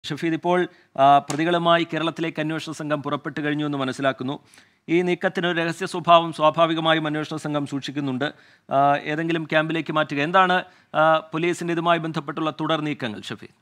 ഷഫീദ് ഇപ്പോൾ ആ, പ്രതികളുമായി കേരളത്തിലേക്ക് അന്വേഷണ സംഘം പുറപ്പെട്ടു കഴിഞ്ഞു എന്ന് മനസ്സിലാക്കുന്നു ഈ നീക്കത്തിന് ഒരു രഹസ്യ സ്വഭാവം സ്വാഭാവികമായും അന്വേഷണ സംഘം സൂക്ഷിക്കുന്നുണ്ട് ആ, ഏതെങ്കിലും ക്യാമ്പിലേക്ക് മാറ്റുക എന്താണ് ആ, പോലീസിന്റെ ഇതുമായി ബന്ധപ്പെട്ടുള്ള തുടർ നീക്കങ്ങൾ ഷഫീദ്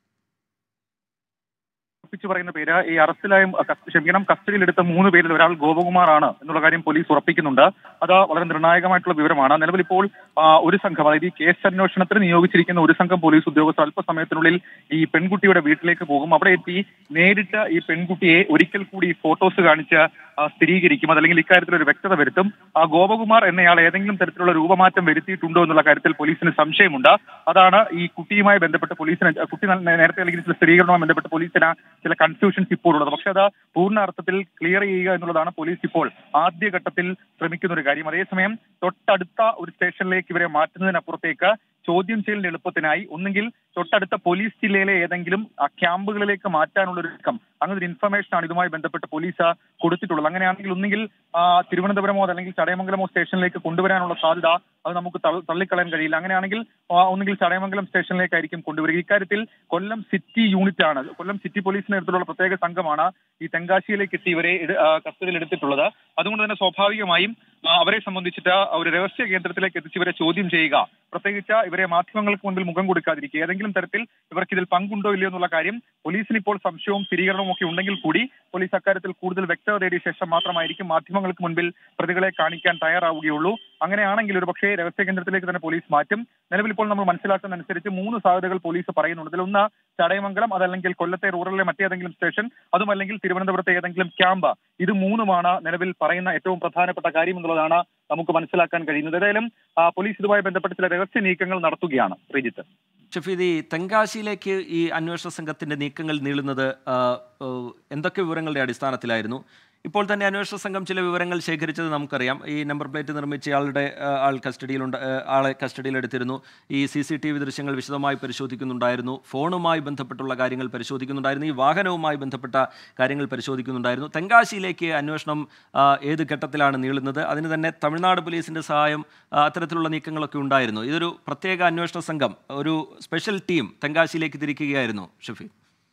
ഉറപ്പിച്ചു പറയുന്ന പേര് ഈ അറസ്റ്റിലായ കസ്റ്റ- ക്ഷമിക്കണം കസ്റ്റഡിയിലെടുത്ത മൂന്ന് പേരിൽ ഒരാൾ ഗോപകുമാറാണ് എന്നുള്ള കാര്യം പോലീസ് ഉറപ്പിക്കുന്നുണ്ട് അത് വളരെ നിർണായകമായിട്ടുള്ള വിവരമാണ് നിലവിൽ ഇപ്പോൾ ആ, ഒരു സംഘം അതായത് ഈ കേസ് അന്വേഷണത്തിന് നിയോഗിച്ചിരിക്കുന്ന ഒരു സംഘം പോലീസ് ഉദ്യോഗസ്ഥർ അല്പസമയത്തിനുള്ളിൽ ഈ പെൺകുട്ടിയുടെ വീട്ടിലേക്ക് പോകും അവിടെ എത്തി നേരിട്ട് ഈ പെൺകുട്ടിയെ ഒരിക്കൽ കൂടി ഫോട്ടോസ് കാണിച്ച് ആ, സ്ഥിരീകരിക്കും അതല്ലെങ്കിൽ ഇക്കാര്യത്തിൽ ഒരു വ്യക്തത വരുത്തും ആ ഗോപകുമാർ എന്നയാൾ ഏതെങ്കിലും തരത്തിലുള്ള രൂപമാറ്റം വരുത്തിയിട്ടുണ്ടോ എന്നുള്ള കാര്യത്തിൽ പോലീസിന് സംശയമുണ്ട് അതാണ് ഈ കുട്ടിയുമായി ബന്ധപ്പെട്ട് പോലീസിന് കുട്ടി നേ- നേരത്തെ അല്ലെങ്കിൽ ചില സ്ഥിരീകരണവുമായി ബന്ധപ്പെട്ട് പോലീസിന് ചില കൺഫ്യൂഷൻസ് ഇപ്പോൾ ഉള്ളത് പക്ഷെ അത് പൂർണ്ണ അർത്ഥത്തിൽ ക്ലിയർ ചെയ്യുക എന്നുള്ളതാണ് പോലീസ് ഇപ്പോൾ ആദ്യഘട്ടത്തിൽ ശ്രമിക്കുന്ന ഒരു കാര്യം അതേസമയം തൊട്ടടുത്ത ഒരു സ്റ്റേഷനിലേക്ക് ഇവരെ മാറ്റുന്നതിനപ്പുറത്തേക്ക് ചോദ്യം ചെയ്യലിന്റെ എളുപ്പത്തിനായി ഒന്നുകിൽ തൊട്ടടുത്ത പോലീസ് ജില്ലയിലെ ഏതെങ്കിലും ആ, ക്യാമ്പുകളിലേക്ക് മാറ്റാനുള്ള ഒരു നീക്കം അങ്ങനെ ഒരു ഇൻഫർമേഷൻ ആണ് ഇതുമായി ബന്ധപ്പെട്ട് പോലീസ് കൊടുത്തിട്ടുള്ളത് അങ്ങനെയാണെങ്കിൽ ഒന്നുകിൽ ആ, തിരുവനന്തപുരമോ അല്ലെങ്കിൽ ചടയമംഗലമോ സ്റ്റേഷനിലേക്ക് കൊണ്ടുവരാനുള്ള സാധ്യത അത് നമുക്ക് തള്ളി- തള്ളിക്കളയാൻ കഴിയില്ല അങ്ങനെയാണെങ്കിൽ ആ, ഒന്നുകിൽ ചടയമംഗലം സ്റ്റേഷനിലേക്കായിരിക്കും കൊണ്ടുവരിക ഇക്കാര്യത്തിൽ കൊല്ലം സിറ്റി യൂണിറ്റ് ആണ് കൊല്ലം സിറ്റി പോലീസിന് നേതൃത്വത്തിലുള്ള പ്രത്യേക സംഘമാണ് ഈ തെങ്കാശിയിലേക്ക് എത്തി ഇവരെ എടു- ആ, കസ്റ്റഡിയിൽ എടുത്തിട്ടുള്ളത് അതുകൊണ്ട് തന്നെ സ്വാഭാവികമായും ആ, അവരെ സംബന്ധിച്ചിട്ട് ഒരു രഹസ്യ കേന്ദ്രത്തിലേക്ക് എത്തിച്ച് ഇവരെ ചോദ്യം ചെയ്യുക പ്രത്യേകിച്ച് ഇവരെ മാധ്യമങ്ങൾക്ക് മുൻപിൽ മുഖം കൊടുക്കാതിരിക്കുക ഏതെങ്കിലും തരത്തിൽ ഇവർക്ക് ഇതിൽ പങ്കുണ്ടോ ഇല്ലയോ എന്നുള്ള കാര്യം പോലീസിന് ഇപ്പോൾ സംശയവും സ്ഥിരീകരണവും ഒക്കെ ഉണ്ടെങ്കിൽ കൂടി പോലീസ് അക്കാര്യത്തിൽ കൂടുതൽ വ്യക്തത തേടിയ ശേഷം മാത്രമായിരിക്കും മാധ്യമങ്ങൾക്ക് മുൻപിൽ പ്രതികളെ കാണിക്കാൻ തയ്യാറാവുകയുള്ളൂ അങ്ങനെയാണെങ്കിൽ ഒരു പക്ഷേ രഹസ്യ കേന്ദ്രത്തിലേക്ക് തന്നെ പോലീസ് മാറ്റും നിലവിൽ ഇപ്പോൾ നമ്മൾ മനസ്സിലാക്കുന്ന അനുസരിച്ച് മൂന്ന് സാധ്യതകൾ പോലീസ് പറയുന്നുണ്ട് ഇതിലൊന്ന് ചടയമംഗലം അതല്ലെങ്കിൽ കൊല്ലത്തെ റൂറലിലെ മറ്റേതെങ്കിലും സ്റ്റേഷൻ അതുമല്ലെങ്കിൽ തിരുവനന്തപുരത്തെ ഏതെങ്കിലും ക്യാമ്പ് ഇത് മൂന്നുമാണ് നിലവിൽ പറയുന്ന ഏറ്റവും പ്രധാനപ്പെട്ട കാര്യം എന്നുള്ളതാണ് നമുക്ക് മനസ്സിലാക്കാൻ കഴിയുന്നത് ഏതായാലും ആ, പോലീസ് ഇതുമായി ബന്ധപ്പെട്ട് ചില രഹസ്യ നീക്കങ്ങൾ നടത്തുകയാണ് ശ്രീജിത്ത് ഷഫീദ് ഈ തെങ്കാശിയിലേക്ക് ഈ അന്വേഷണ സംഘത്തിന്റെ നീക്കങ്ങൾ നീളുന്നത് ആ, ആ, എന്തൊക്കെ വിവരങ്ങളുടെ അടിസ്ഥാനത്തിലായിരുന്നു ഇപ്പോൾ തന്നെ അന്വേഷണ സംഘം ചില വിവരങ്ങൾ ശേഖരിച്ചത് നമുക്കറിയാം ഈ നമ്പർ പ്ലേറ്റ് നിർമ്മിച്ചയാളുടെ ആ, ആൾ കസ്റ്റഡിയിലുണ്ട് ആ, ആളെ കസ്റ്റഡിയിലെടുത്തിരുന്നു ഈ സി സി ടി വി ദൃശ്യങ്ങൾ വിശദമായി പരിശോധിക്കുന്നുണ്ടായിരുന്നു ഫോണുമായി ബന്ധപ്പെട്ടുള്ള കാര്യങ്ങൾ പരിശോധിക്കുന്നുണ്ടായിരുന്നു ഈ വാഹനവുമായി ബന്ധപ്പെട്ട കാര്യങ്ങൾ പരിശോധിക്കുന്നുണ്ടായിരുന്നു തെങ്കാശിയിലേക്ക് അന്വേഷണം ആ, ഏത് ഘട്ടത്തിലാണ് നീളുന്നത് അതിന് തന്നെ തമിഴ്നാട് പോലീസിന്റെ സഹായം ആ, അത്തരത്തിലുള്ള നീക്കങ്ങളൊക്കെ ഉണ്ടായിരുന്നു ഇതൊരു പ്രത്യേക അന്വേഷണ സംഘം ഒരു സ്പെഷ്യൽ ടീം തെങ്കാശിയിലേക്ക് തിരിക്കുകയായിരുന്നു ഷഫീ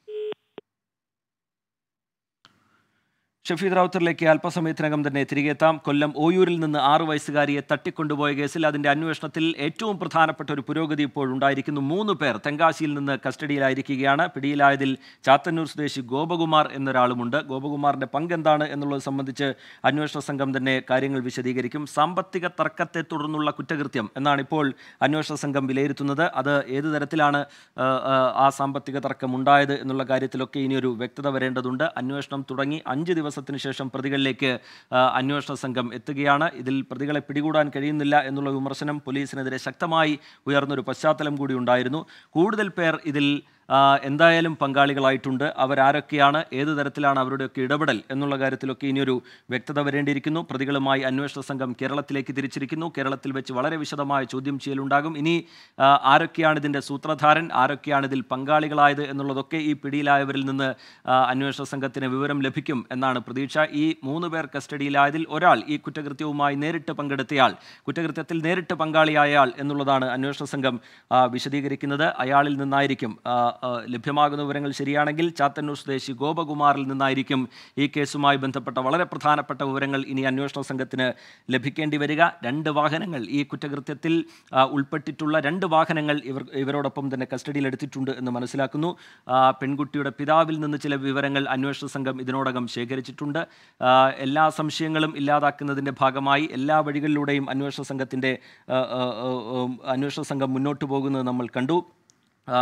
ഷഫീദ് റാവുത്തറിലേക്ക് അല്പസമയത്തിനകം തന്നെ തിരികെ എത്താം കൊല്ലം ഓയൂരിൽ നിന്ന് ആറു വയസ്സുകാരിയെ തട്ടിക്കൊണ്ടുപോയ കേസിൽ അതിന്റെ അന്വേഷണത്തിൽ ഏറ്റവും പ്രധാനപ്പെട്ട ഒരു പുരോഗതി ഇപ്പോൾ ഉണ്ടായിരിക്കുന്നു മൂന്ന് പേർ തെങ്കാശിയിൽ നിന്ന് കസ്റ്റഡിയിലായിരിക്കുകയാണ് പിടിയിലായതിൽ ചാത്തന്നൂർ സ്വദേശി ഗോപകുമാർ എന്നൊരാളുമുണ്ട് ഗോപകുമാറിന്റെ പങ്ക് എന്താണ് എന്നുള്ളത് സംബന്ധിച്ച് അന്വേഷണ സംഘം തന്നെ കാര്യങ്ങൾ വിശദീകരിക്കും സാമ്പത്തിക തർക്കത്തെ തുടർന്നുള്ള കുറ്റകൃത്യം എന്നാണ് ഇപ്പോൾ അന്വേഷണ സംഘം വിലയിരുത്തുന്നത് അത് ഏത് തരത്തിലാണ് ആ, ആ, ആ സാമ്പത്തിക തർക്കം ഉണ്ടായത് എന്നുള്ള കാര്യത്തിലൊക്കെ ഇനിയൊരു വ്യക്തത വരേണ്ടതുണ്ട് അന്വേഷണം തുടങ്ങി അഞ്ച് ദിവസത്തിന് ശേഷം പ്രതികളിലേക്ക് ആ, അന്വേഷണ സംഘം എത്തുകയാണ് ഇതിൽ പ്രതികളെ പിടികൂടാൻ കഴിയുന്നില്ല എന്നുള്ള വിമർശനം പോലീസിനെതിരെ ശക്തമായി ഉയർന്നൊരു പശ്ചാത്തലം കൂടി ഉണ്ടായിരുന്നു കൂടുതൽ പേർ ഇതിൽ ആ, എന്തായാലും പങ്കാളികളായിട്ടുണ്ട് അവരാരൊക്കെയാണ് ഏത് തരത്തിലാണ് അവരുടെയൊക്കെ ഇടപെടൽ എന്നുള്ള കാര്യത്തിലൊക്കെ ഇനിയൊരു വ്യക്തത വരേണ്ടിയിരിക്കുന്നു പ്രതികളുമായി അന്വേഷണ സംഘം കേരളത്തിലേക്ക് തിരിച്ചിരിക്കുന്നു കേരളത്തിൽ വെച്ച് വളരെ വിശദമായ ചോദ്യം ചെയ്യലുണ്ടാകും ഇനി ആ, ആരൊക്കെയാണ് ഇതിൻ്റെ സൂത്രധാരൻ ആരൊക്കെയാണ് ഇതിൽ പങ്കാളികളായത് എന്നുള്ളതൊക്കെ ഈ പിടിയിലായവരിൽ നിന്ന് ആ, അന്വേഷണ സംഘത്തിന് വിവരം ലഭിക്കും എന്നാണ് പ്രതീക്ഷ ഈ മൂന്ന് പേർ കസ്റ്റഡിയിലായതിൽ ഒരാൾ ഈ കുറ്റകൃത്യവുമായി നേരിട്ട് പങ്കെടുത്തയാൾ കുറ്റകൃത്യത്തിൽ നേരിട്ട് പങ്കാളിയായയാൾ എന്നുള്ളതാണ് അന്വേഷണ സംഘം ആ, വിശദീകരിക്കുന്നത് അയാളിൽ നിന്നായിരിക്കും ആ, ആ, ലഭ്യമാകുന്ന വിവരങ്ങൾ ശരിയാണെങ്കിൽ ചാത്തന്നൂർ സ്വദേശി ഗോപകുമാറിൽ നിന്നായിരിക്കും ഈ കേസുമായി ബന്ധപ്പെട്ട വളരെ പ്രധാനപ്പെട്ട വിവരങ്ങൾ ഇനി അന്വേഷണ സംഘത്തിന് ലഭിക്കേണ്ടി വരിക രണ്ട് വാഹനങ്ങൾ ഈ കുറ്റകൃത്യത്തിൽ ആ, ഉൾപ്പെട്ടിട്ടുള്ള രണ്ട് വാഹനങ്ങൾ ഇവർ ഇവരോടൊപ്പം തന്നെ കസ്റ്റഡിയിൽ എടുത്തിട്ടുണ്ട് എന്ന് മനസ്സിലാക്കുന്നു ആ, പെൺകുട്ടിയുടെ പിതാവിൽ നിന്ന് ചില വിവരങ്ങൾ അന്വേഷണ സംഘം ഇതിനോടകം ശേഖരിച്ചിട്ടുണ്ട് ആ, എല്ലാ സംശയങ്ങളും ഇല്ലാതാക്കുന്നതിൻ്റെ ഭാഗമായി എല്ലാ വഴികളിലൂടെയും അന്വേഷണ സംഘത്തിൻ്റെ ആ, ആ, ആ, ആ, അന്വേഷണ സംഘം മുന്നോട്ട് പോകുന്നത് നമ്മൾ കണ്ടു ആ,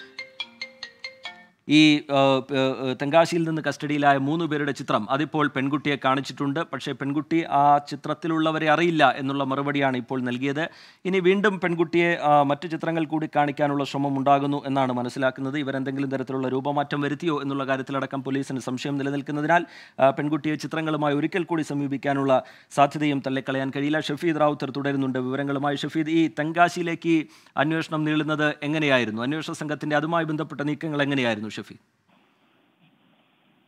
ഈ ആ, ആ, തെങ്കാശിയിൽ നിന്ന് കസ്റ്റഡിയിലായ മൂന്ന് പേരുടെ ചിത്രം അതിപ്പോൾ പെൺകുട്ടിയെ കാണിച്ചിട്ടുണ്ട് പക്ഷേ പെൺകുട്ടി ആ ചിത്രത്തിലുള്ളവരെ അറിയില്ല എന്നുള്ള മറുപടിയാണ് ഇപ്പോൾ നൽകിയത് ഇനി വീണ്ടും പെൺകുട്ടിയെ ആ, മറ്റു ചിത്രങ്ങൾ കൂടി കാണിക്കാനുള്ള ശ്രമം ഉണ്ടാകുന്നു എന്നാണ് മനസ്സിലാക്കുന്നത് ഇവരെന്തെങ്കിലും തരത്തിലുള്ള രൂപമാറ്റം വരുത്തിയോ എന്നുള്ള കാര്യത്തിലടക്കം പോലീസിന് സംശയം നിലനിൽക്കുന്നതിനാൽ ആ, പെൺകുട്ടിയെ ചിത്രങ്ങളുമായി ഒരിക്കൽ കൂടി സമീപിക്കാനുള്ള സാധ്യതയും തള്ളിക്കളയാൻ കഴിയില്ല ഷഫീദ് റാവുത്തർ തുടരുന്നുണ്ട് വിവരങ്ങളുമായി ഷഫീദ് ഈ തെങ്കാശിയിലേക്ക് അന്വേഷണം നീളുന്നത് എങ്ങനെയായിരുന്നു അന്വേഷണ സംഘത്തിന്റെ അതുമായി ബന്ധപ്പെട്ട നീക്കങ്ങൾ എങ്ങനെയായിരുന്നു ഷഫീദ്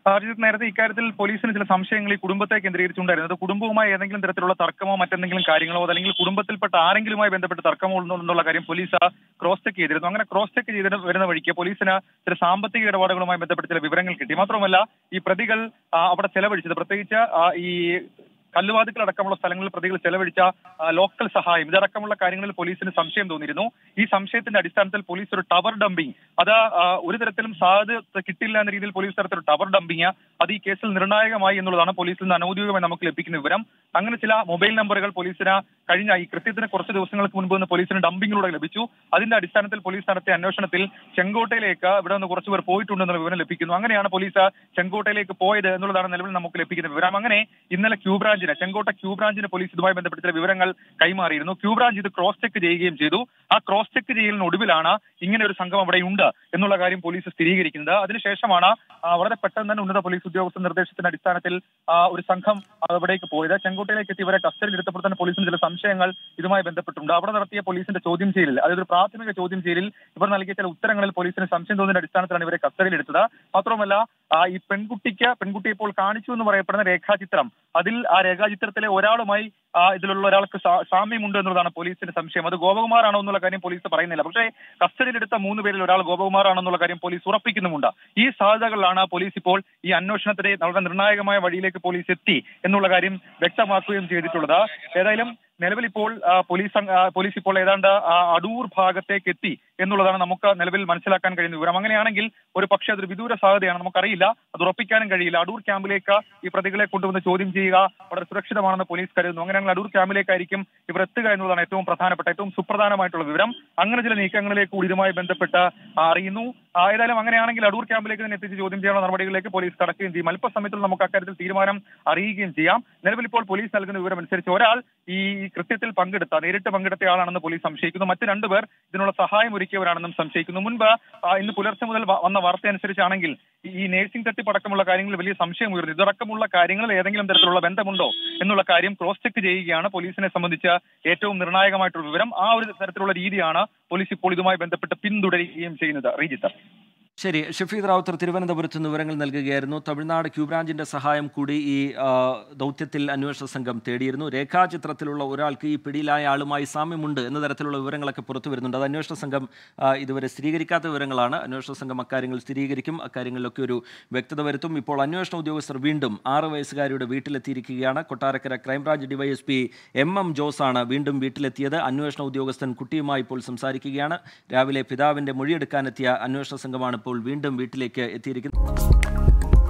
അർജിത് നേരത്തെ ഇക്കാര്യത്തിൽ പോലീസിന് ചില സംശയങ്ങൾ ഈ കുടുംബത്തെ കേന്ദ്രീകരിച്ചുകൊണ്ടായിരുന്നു അത് കുടുംബവുമായി ഏതെങ്കിലും തരത്തിലുള്ള തർക്കമോ മറ്റെന്തെങ്കിലും കാര്യങ്ങളോ അല്ലെങ്കിൽ കുടുംബത്തിൽപ്പെട്ട ആരെങ്കിലുമായി ബന്ധപ്പെട്ട് തർക്കമോ ഉണ്ടോ എന്നുള്ള കാര്യം പോലീസ് ക്രോസ് ചെക്ക് ചെയ്തിരുന്നു അങ്ങനെ ക്രോസ് ചെക്ക് ചെയ്ത് വരുന്ന വഴിക്ക് പോലീസിന് ചില സാമ്പത്തിക ഇടപാടുകളുമായി ബന്ധപ്പെട്ട് ചില വിവരങ്ങൾ കിട്ടി മാത്രമല്ല ഈ പ്രതികൾ ആ, അവിടെ ചെലവഴിച്ചത് പ്രത്യേകിച്ച് ആ, ഈ കല്ലുവാതിക്കൽ അടക്കമുള്ള സ്ഥലങ്ങളിൽ പ്രതികൾ ചെലവഴിച്ച ആ, ലോക്കൽ സഹായം ഇതടക്കമുള്ള കാര്യങ്ങളിൽ പോലീസിന് സംശയം തോന്നിയിരുന്നു ഈ സംശയത്തിന്റെ അടിസ്ഥാനത്തിൽ പോലീസ് ഒരു ടവർ ഡംപിംഗ് അത് ആ, ഒരു തരത്തിലും സാധ്യത കിട്ടില്ല എന്ന രീതിയിൽ പോലീസ് തരത്തിൽ ടവർ ഡംപിംഗ് അത് ഈ കേസിൽ നിർണായകമായി എന്നുള്ളതാണ് പോലീസിൽ നിന്ന് അനൌദ്യോഗികമായി നമുക്ക് ലഭിക്കുന്ന വിവരം അങ്ങനെ ചില മൊബൈൽ നമ്പറുകൾ പോലീസിന് കഴിഞ്ഞ ഈ കൃത്യത്തിന് കുറച്ച് ദിവസങ്ങൾക്ക് മുൻപ് നിന്ന് പോലീസിന് ഡംപിങ്ങിലൂടെ ലഭിച്ചു അതിന്റെ അടിസ്ഥാനത്തിൽ പോലീസ് നടത്തിയ അന്വേഷണത്തിൽ ചെങ്കോട്ടയിലേക്ക് ഇവിടെ നിന്ന് കുറച്ചുപേർ പോയിട്ടുണ്ടെന്നുള്ള വിവരം ലഭിക്കുന്നു അങ്ങനെയാണ് പോലീസ് ചെങ്കോട്ടയിലേക്ക് പോയത് എന്നുള്ളതാണ് നിലവിൽ നമുക്ക് ലഭിക്കുന്ന വിവരം അങ്ങനെ ഇന്നലെ ക്യൂ ബ്രാഞ്ചിന് ചെങ്കോട്ട ക്യൂ ബ്രാഞ്ചിന് പോലീസ് ഇതുമായി ബന്ധപ്പെട്ട ചില വിവരങ്ങൾ കൈമാറിയിരുന്നു ക്യൂ ബ്രാഞ്ച് ഇത് ക്രോസ് ചെക്ക് ചെയ്യുകയും ചെയ്തു ആ ക്രോസ് ചെക്ക് ചെയ്യലിനൊടുവിലാണ് ഇങ്ങനെ ഒരു സംഘം അവിടെ ഉണ്ട് എന്നുള്ള കാര്യം പോലീസ് സ്ഥിരീകരിക്കുന്നത് അതിനുശേഷമാണ് ആ, വളരെ പെട്ടെന്ന് തന്നെ ഉന്നത പോലീസ് ഉദ്യോഗസ്ഥ നിർദ്ദേശത്തിന്റെ അടിസ്ഥാനത്തിൽ ആ, ഒരു സംഘം അവിടേക്ക് പോയത് ചെങ്കോട്ടയിലേക്ക് എത്തി ഇവരെ കസ്റ്റഡിയിൽ എടുത്തപ്പോൾ തന്നെ പോലീസിന് ചില സംശയങ്ങൾ ഇതുമായി ബന്ധപ്പെട്ടുണ്ട് അവിടെ നടത്തിയ പോലീസിന്റെ ചോദ്യം ചെയ്യലിൽ അതായത് ഒരു പ്രാഥമിക ചോദ്യം ചെയ്യലിൽ ഇവർ നൽകിയ ചില ഉത്തരങ്ങളിൽ പോലീസിന് സംശയം തോന്നുന്ന അടിസ്ഥാനത്തിലാണ് ഇവരെ കസ്റ്റഡിയിൽ എടുത്തത് മാത്രമല്ല ആ, ഈ പെൺകുട്ടിക്ക് പെൺകുട്ടി ഇപ്പോൾ കാണിച്ചു എന്ന് പറയപ്പെടുന്ന രേഖാചിത്രം അതിൽ ആ രേഖാചിത്രത്തിലെ ഒരാളുമായി ആ, ഇതിലുള്ള ഒരാൾക്ക് സാ- സാമ്യമുണ്ട് എന്നുള്ളതാണ് പോലീസിന്റെ സംശയം അത് ഗോപകുമാറാണോ എന്നുള്ള കാര്യം പോലീസ് പറയുന്നില്ല പക്ഷേ കസ്റ്റഡിയിലെടുത്ത മൂന്ന് പേരിൽ ഒരാൾ ഗോപകുമാറാണെന്നുള്ള കാര്യം പോലീസ് ഉറപ്പിക്കുന്നുമുണ്ട് ഈ സാധ്യതകളിലാണ് പോലീസ് ഇപ്പോൾ ഈ അന്വേഷണത്തിന്റെ വളരെ നിർണായകമായ വഴിയിലേക്ക് പോലീസ് എത്തി എന്നുള്ള കാര്യം വ്യക്തമാക്കുകയും ചെയ്തിട്ടുള്ളത് ഏതായാലും നിലവിൽ ഇപ്പോൾ ആ, പോലീസ് അംഗ- ആ, പോലീസ് ഇപ്പോൾ ഏതാണ്ട് ആ, അടൂർ ഭാഗത്തേക്ക് എത്തി എന്നുള്ളതാണ് നമുക്ക് നിലവിൽ മനസ്സിലാക്കാൻ കഴിയുന്ന വിവരം അങ്ങനെയാണെങ്കിൽ ഒരു പക്ഷേ അതൊരു വിദൂര സാധ്യതയാണ് നമുക്കറിയില്ല അത് ഉറപ്പിക്കാനും കഴിയില്ല അടൂർ ക്യാമ്പിലേക്ക് ഈ പ്രതികളെ കൊണ്ടുവന്ന് ചോദ്യം ചെയ്യുക വളരെ സുരക്ഷിതമാണെന്ന് പോലീസ് കരുതുന്നു അങ്ങനെയാണെങ്കിൽ അടൂർ ക്യാമ്പിലേക്കായിരിക്കും ഇവർ എത്തുക എന്നുള്ളതാണ് ഏറ്റവും പ്രധാനപ്പെട്ട ഏറ്റവും സുപ്രധാനമായിട്ടുള്ള വിവരം അങ്ങനെ ചില നീക്കങ്ങളിലേക്ക് കൂടി ഇതുമായി ബന്ധപ്പെട്ട് ആ, അറിയുന്നു ആ, ഏതായാലും അങ്ങനെയാണെങ്കിൽ അടൂർ ക്യാമ്പിലേക്ക് തന്നെ എത്തിച്ച് ചോദ്യം ചെയ്യാനുള്ള നടപടികളിലേക്ക് പോലീസ് കടക്കുകയും ചെയ്യും അല്പസമയത്തിൽ നമുക്ക് അക്കാര്യത്തിൽ തീരുമാനം അറിയുകയും ചെയ്യാം നിലവിൽ ഇപ്പോൾ പോലീസ് നൽകുന്ന വിവരം അനുസരിച്ച് ഒരാൾ ഈ കൃത്യത്തിൽ പങ്കെടുത്ത നേരിട്ട് പങ്കെടുത്ത ആളാണെന്ന് പോലീസ് സംശയിക്കുന്നു മറ്റ് രണ്ടുപേർ ഇതിനുള്ള സഹായം ഒരുക്കിയവരാണെന്നും സംശയിക്കുന്നു മുൻപ് ആ, ഇന്ന് പുലർച്ചെ മുതൽ വ- വന്ന വാർത്ത അനുസരിച്ചാണെങ്കിൽ ഈ- ഈ നേഴ്സിംഗ് തട്ടിപ്പടക്കമുള്ള കാര്യങ്ങളിൽ വലിയ സംശയം ഉയർന്നു ഇതടക്കമുള്ള കാര്യങ്ങളിൽ ഏതെങ്കിലും തരത്തിലുള്ള ബന്ധമുണ്ടോ എന്നുള്ള കാര്യം ക്രോസ് ചെക്ക് ചെയ്യുകയാണ് പോലീസിനെ സംബന്ധിച്ച് ഏറ്റവും നിർണായകമായിട്ടുള്ള വിവരം ആ ഒരു തരത്തിലുള്ള രീതിയാണ് പോലീസ് ഇപ്പോൾ ഇതുമായി ബന്ധപ്പെട്ട് പിന്തുടരുകയും ചെയ്യുന്നത് റീജിത്ത് ശരി ഷഫീദ് റാവുത്തർ തിരുവനന്തപുരത്ത് നിന്ന് വിവരങ്ങൾ നൽകുകയായിരുന്നു തമിഴ്നാട് ക്യൂ ബ്രാഞ്ചിന്റെ സഹായം കൂടി ഈ ആ, ദൗത്യത്തിൽ അന്വേഷണ സംഘം തേടിയിരുന്നു രേഖാചിത്രത്തിലുള്ള ഒരാൾക്ക് ഈ പിടിയിലായ ആളുമായി സാമ്യമുണ്ട് എന്ന തരത്തിലുള്ള വിവരങ്ങളൊക്കെ പുറത്തു വരുന്നുണ്ട് അത് അന്വേഷണ സംഘം ആ, ഇതുവരെ സ്ഥിരീകരിക്കാത്ത വിവരങ്ങളാണ് അന്വേഷണ സംഘം അക്കാര്യങ്ങൾ സ്ഥിരീകരിക്കും അക്കാര്യങ്ങളിലൊക്കെ ഒരു വ്യക്തത വരുത്തും ഇപ്പോൾ അന്വേഷണ ഉദ്യോഗസ്ഥർ വീണ്ടും ആറ് വയസ്സുകാരിയുടെ വീട്ടിലെത്തിയിരിക്കുകയാണ് Kottarakkara crime branch DYSP M M Jose ആണ് വീണ്ടും വീട്ടിലെത്തിയത് അന്വേഷണ ഉദ്യോഗസ്ഥൻ കുട്ടിയുമായി ഇപ്പോൾ സംസാരിക്കുകയാണ് രാവിലെ പിതാവിന്റെ മൊഴിയെടുക്കാനെത്തിയ അന്വേഷണ സംഘമാണ് ഇപ്പോൾ വീണ്ടും വീട്ടിലേക്ക് എത്തിയിരിക്കുന്നത്